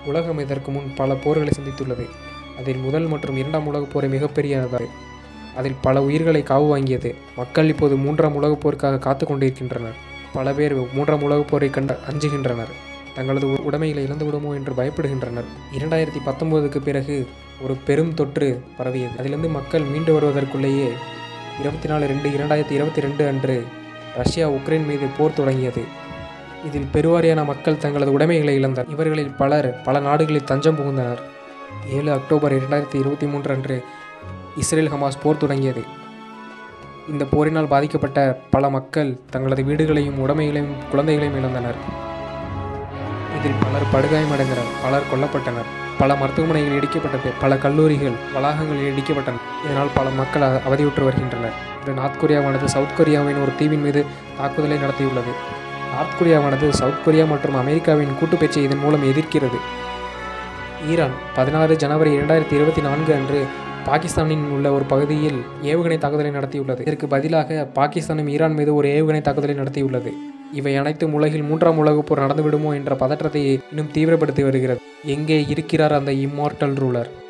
உலகம் இதற்கு முன் பல போர்களை சந்தித்துள்ளது அதில் முதல் மற்றும் இரண்டாம் உலகப் போரை மிகப்பெரியது அதில் பல உயிர்களை காவு வாங்கியது மக்கள் இப்போது மூன்றாம் உலகப் போருக்காக காத்து கொண்டிருக்கின்றனர் பல பேர் மூன்றாம் உலகப் போரை கண்டு அஞ்சுகின்றனர் தங்களது உ- உடைமைகளை இழந்து விடுமோ என்று பயப்படுகின்றனர் இரண்டாயிரத்தி பத்தொன்பதுக்கு பிறகு ஒரு பெரும் தொற்று பரவியது அதிலிருந்து மக்கள் மீண்டு வருவதற்குள்ளேயே இருபத்தி நாலு ரெண்டு இரண்டாயிரத்தி இருபத்தி ரெண்டு அன்று ரஷ்யா உக்ரைன் மீது போர் தொடங்கியது இதில் பெருவாரியான மக்கள் தங்களது உடைமைகளை இழந்தனர் இவர்களில் பலர் பல நாடுகளில் தஞ்சம் புகுந்தனர் ஏழு அக்டோபர் இரண்டாயிரத்தி இருபத்தி மூன்று அன்று இஸ்ரேல் ஹமாஸ் போர் தொடங்கியது இந்த போரினால் பாதிக்கப்பட்ட பல மக்கள் தங்களது வீடுகளையும் உடைமைகளையும் குழந்தைகளையும் இழந்தனர் இதில் பலர் படுகாயமடைந்தனர் பலர் கொல்லப்பட்டனர் பல மருத்துவமனைகள் இடிக்கப்பட்டது பல கல்லூரிகள் வளாகங்கள் இடிக்கப்பட்டன இதனால் பல மக்கள் அ- அவதியுற்று வருகின்றனர் இந்த நார்த் கொரியாவானது சவுத் கொரியாவின் ஒரு தீவின் மீது தாக்குதலை நடத்தியுள்ளது நார்த் கொரியாவானது சவுத் கொரியா மற்றும் அமெரிக்காவின் கூட்டுப்பேச்சை இதன் மூலம் எதிர்க்கிறது ஈரான் பதினாறு ஜனவரி இரண்டாயிரத்தி இருபத்தி நான்கு அன்று பாகிஸ்தானின் உள்ள ஒரு பகுதியில் ஏவுகணை தாக்குதலை நடத்தியுள்ளது இதற்கு பதிலாக பாகிஸ்தானும் ஈரான் மீது ஒரு ஏவுகணை தாக்குதலை நடத்தியுள்ளது இவை அனைத்தும் உலகில் மூன்றாம் உலகப் போர் நடந்துவிடுமோ என்ற பதற்றத்தை இன்னும் தீவிரப்படுத்தி வருகிறது எங்கே இருக்கிறார் அந்த இம்மார்டல் ரூலர்